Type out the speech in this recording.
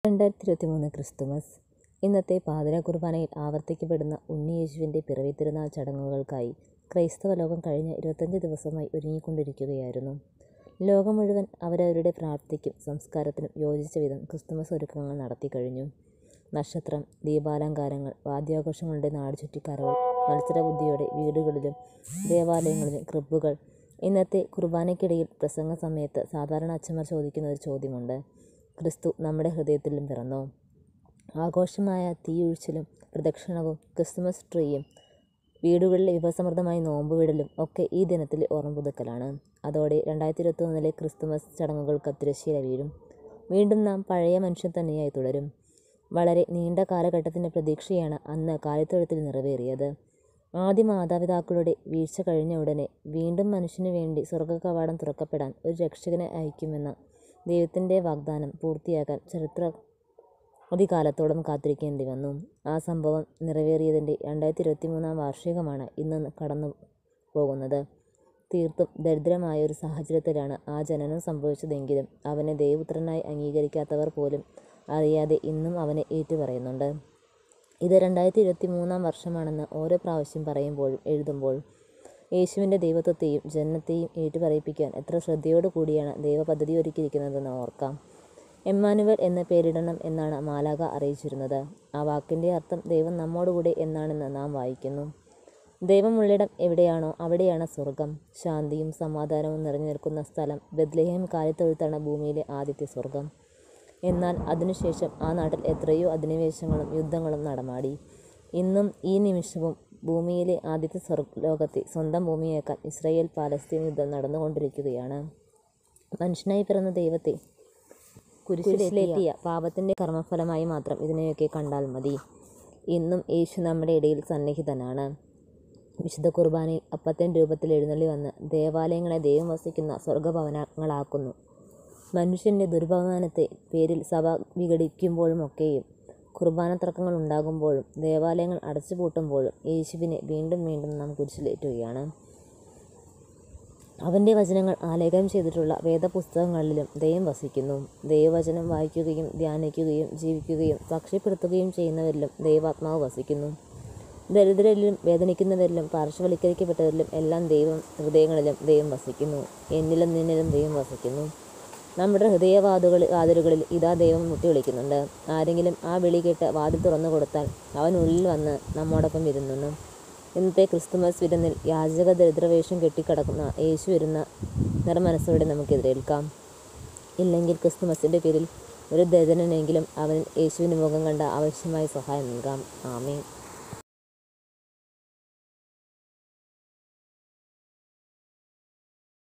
രണ്ടായിരത്തി ഇരുപത്തി മൂന്ന് ക്രിസ്തുമസ് ഇന്നത്തെ പാതിര കുർബാനയിൽ ആവർത്തിക്കപ്പെടുന്ന ഉണ്ണിയേശുവിൻ്റെ പിറവി തിരുനാൾ ചടങ്ങുകൾക്കായി ക്രൈസ്തവ ലോകം കഴിഞ്ഞ ഇരുപത്തഞ്ച് ദിവസമായി ഒരുങ്ങിക്കൊണ്ടിരിക്കുകയായിരുന്നു ലോകം മുഴുവൻ അവരവരുടെ പ്രാർത്ഥനയ്ക്കും സംസ്കാരത്തിനും യോജിച്ച വിധം ക്രിസ്തുമസ് ഒരുക്കങ്ങൾ നടത്തിക്കഴിഞ്ഞു നക്ഷത്രം ദീപാലങ്കാരങ്ങൾ വാദ്യാഘോഷങ്ങളുടെ നാടുചുറ്റിക്കറകൾ മത്സരബുദ്ധിയോടെ വീടുകളിലും ദേവാലയങ്ങളിലും ക്രിബുകൾ ഇന്നത്തെ കുർബാനയ്ക്കിടയിൽ പ്രസംഗ സമയത്ത് സാധാരണ അച്ഛന്മാർ ചോദിക്കുന്ന ഒരു ചോദ്യമുണ്ട് ക്രിസ്തു നമ്മുടെ ഹൃദയത്തിലും പിറന്നോ ആഘോഷമായ തീയൊഴിച്ചിലും പ്രദക്ഷിണവും ക്രിസ്തുമസ് ട്രീയും വീടുകളിലെ വിഭവസമൃദ്ധമായി നോമ്പുവിടലും ഒക്കെ ഈ ദിനത്തിലെ ഓർമ്മ പുതുക്കലാണ് അതോടെ രണ്ടായിരത്തി ഇരുപത്തി മൂന്നിലെ ക്രിസ്തുമസ് ചടങ്ങുകൾക്ക് തിരശ്ശീല വീഴും വീണ്ടും നാം പഴയ മനുഷ്യൻ തന്നെയായി തുടരും വളരെ നീണ്ട കാലഘട്ടത്തിൻ്റെ പ്രതീക്ഷയാണ് അന്ന് കാലിത്തൊഴുത്തിൽ നിറവേറിയത് ആദ്യ മാതാപിതാക്കളുടെ വീഴ്ച കഴിഞ്ഞ ഉടനെ വീണ്ടും മനുഷ്യന് വേണ്ടി സ്വർഗ്ഗകവാടം തുറക്കപ്പെടാൻ ഒരു രക്ഷകനെ അയക്കുമെന്ന ദൈവത്തിൻ്റെ വാഗ്ദാനം പൂർത്തിയാക്കാൻ ചരിത്ര അതികാലത്തോളം കാത്തിരിക്കേണ്ടി വന്നു ആ സംഭവം നിറവേറിയതിൻ്റെ രണ്ടായിരത്തി ഇരുപത്തി മൂന്നാം വാർഷികമാണ് ഇന്ന് കടന്നു പോകുന്നത് തീർത്തും ദരിദ്രമായ ഒരു സാഹചര്യത്തിലാണ് ആ ജനനം സംഭവിച്ചതെങ്കിലും അവനെ ദൈവപുത്രനായി അംഗീകരിക്കാത്തവർ പോലും അറിയാതെ ഇന്നും അവനെ ഏറ്റുപറയുന്നുണ്ട് ഇത് രണ്ടായിരത്തി ഇരുപത്തി മൂന്നാം വർഷമാണെന്ന് ഓരോ പ്രാവശ്യം പറയുമ്പോഴും എഴുതുമ്പോഴും യേശുവിൻ്റെ ദൈവത്വത്തെയും ജനനത്തെയും ഏറ്റുപറയിപ്പിക്കാൻ എത്ര ശ്രദ്ധയോടു കൂടിയാണ് ദൈവ പദ്ധതി ഒരുക്കിയിരിക്കുന്നതെന്ന് ഓർക്കാം എമ്മാനുവൽ എന്ന് പേരിടണം എന്നാണ് മാലാക അറിയിച്ചിരുന്നത് ആ വാക്കിൻ്റെ അർത്ഥം ദൈവം നമ്മോടുകൂടെ എന്നാണെന്ന് നാം വായിക്കുന്നു ദൈവമുള്ളിടം എവിടെയാണോ അവിടെയാണ് സ്വർഗം ശാന്തിയും സമാധാനവും നിറഞ്ഞു നിൽക്കുന്ന സ്ഥലം ബദ്ലഹേം കാലിത്തൊഴുത്താണ് ഭൂമിയിലെ ആദ്യത്തെ സ്വർഗം എന്നാൽ അതിനുശേഷം ആ നാട്ടിൽ എത്രയോ അധിനിവേശങ്ങളും യുദ്ധങ്ങളും നടമാടി ഇന്നും ഈ നിമിഷവും ഭൂമിയിലെ ആദ്യത്തെ സ്വർഗ്ഗലോകത്തെ സ്വന്തം ഭൂമിയേക്കാൾ ഇസ്രായേൽ പാലസ്തീൻ യുദ്ധം നടന്നുകൊണ്ടിരിക്കുകയാണ് മനുഷ്യനായി പിറന്ന ദൈവത്തെ കുരിശിലേറ്റിയ പാപത്തിൻ്റെ കർമ്മഫലമായി മാത്രം ഇതിനെയൊക്കെ കണ്ടാൽ മതി ഇന്നും യേശു നമ്മുടെ ഇടയിൽ സന്നിഹിതനാണ് വിശുദ്ധ കുർബാനയിൽ അപ്പത്തിൻ്റെ രൂപത്തിൽ എഴുന്നള്ളി വന്ന് ദേവാലയങ്ങളെ ദൈവം വസിക്കുന്ന സ്വർഗഭവനങ്ങളാക്കുന്നു മനുഷ്യൻ്റെ ദുർഭവനത്തെ പേരിൽ സഭ വിഘടിക്കുമ്പോഴുമൊക്കെയും കുർബാന തർക്കങ്ങൾ ഉണ്ടാകുമ്പോഴും ദേവാലയങ്ങൾ അടച്ചുപൂട്ടുമ്പോഴും യേശുവിനെ വീണ്ടും വീണ്ടും നാം കുരിശിലേറ്റുകയാണ് അവൻ്റെ വചനങ്ങൾ ആലേഖനം ചെയ്തിട്ടുള്ള വേദപുസ്തകങ്ങളിലും ദൈവം വസിക്കുന്നു ദൈവവചനം വായിക്കുകയും ധ്യാനിക്കുകയും ജീവിക്കുകയും സാക്ഷ്യപ്പെടുത്തുകയും ചെയ്യുന്നവരിലും ദൈവാത്മാവ് വസിക്കുന്നു ദരിദ്രരിലും വേദനിക്കുന്നവരിലും പാർശ്വവൽക്കരിക്കപ്പെട്ടവരിലും എല്ലാം ദൈവം ഹൃദയങ്ങളിലും ദൈവം വസിക്കുന്നു എന്നിലും നിന്നിലും ദൈവം വസിക്കുന്നു നമ്മുടെ ഹൃദയവാതുകളിൽ വാതിലുകളിൽ ഇതാ ദൈവം മുട്ടി വിളിക്കുന്നുണ്ട് ആരെങ്കിലും ആ വിളി കേട്ട് വാതിൽ തുറന്നു കൊടുത്താൽ അവൻ ഉള്ളിൽ വന്ന് നമ്മോടൊപ്പം ഇരുന്നു ഇന്നത്തെ ക്രിസ്തുമസ് വിരുന്നിൽ യാചക ദരിദ്രവേഷം കെട്ടിക്കിടക്കുന്ന യേശു വരുന്ന നിറമനസ്സോടെ നമുക്ക് എതിരേൽക്കാം ഇല്ലെങ്കിൽ ക്രിസ്തുമസിൻ്റെ പേരിൽ ഒരു ദരിദ്രനെങ്കിലും അവൻ യേശുവിൻ്റെ മുഖം കണ്ട ആവശ്യമായ സഹായം നൽകാം ആമേ